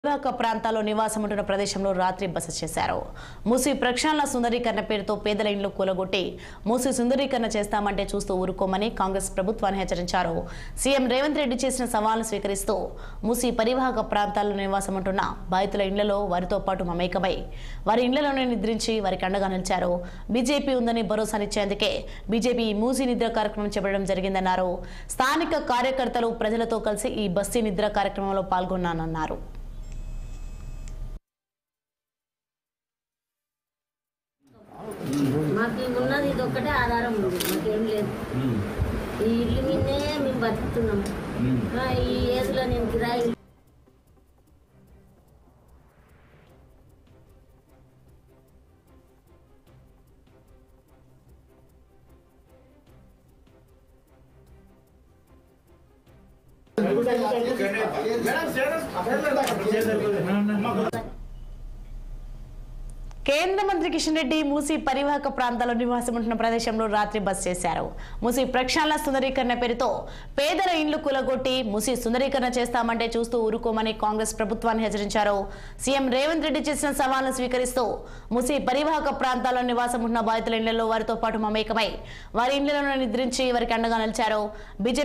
పరివాహక ప్రాంతాల్లో నివాసం ఉంటున్న ప్రదేశంలో రాత్రి బస చేశారు మూసి ప్రక్షాళన సుందరీకరణ పేరుతో పేదల ఇండ్లు కూలగొట్టి మూసి సుందరీకరణ చేస్తామంటే చూస్తూ ఊరుకోమని కాంగ్రెస్ ప్రభుత్వాన్ని హెచ్చరించారు సీఎం రేవంత్ రెడ్డి చేసిన సవాల్ను స్వీకరిస్తూ మూసి పరివాహక ప్రాంతాల్లో నివాసం ఉంటున్న బాధితుల ఇండ్లలో వారితో పాటు మమేకమై వారి ఇండ్లలోనే నిద్రించి వారికి అండగా నిలిచారు బీజేపీ ఉందని భరోసానిచ్చేందుకే బీజేపీ ఈ మూసి నిద్ర కార్యక్రమం చేపట్టడం జరిగిందన్నారు స్థానిక కార్యకర్తలు ప్రజలతో కలిసి ఈ బస్తీ నిద్ర కార్యక్రమంలో పాల్గొన్నానన్నారు మాకు ఉన్నది ఇది ఒక్కటే ఆధారం ఉంది మాకేం లేదు ఈ ఇల్లు మీదే మేము బతుకుతున్నాం ఆ, ఈ ఏజ్లో నేను కిరాయి కేంద్ర మంత్రి కిషన్ రెడ్డి మూసి పరివాహక ప్రాంతాల్లో నివాసం ఉంటున్న ప్రదేశంలో రాత్రి బస్ చేశారు మూసి ప్రక్షాళన సుందరీకరణ పేరుతో పేదల ఇండ్లు కూలగొట్టి మూసి సుందరీకరణ చేస్తామంటే చూస్తూ ఊరుకోమని కాంగ్రెస్ ప్రభుత్వాన్ని హెచ్చరించారు సీఎం రేవంత్ రెడ్డి చేసిన సవాల్ను స్వీకరిస్తూ మూసి పరివాహక ప్రాంతాల్లో నివాసం ఉంటున్న బాధితుల ఇళ్లలో వారితో పాటు మమేకమై వారి ఇళ్లలో నిద్రించి వారికి అండగా నిలిచారు బీజేపీ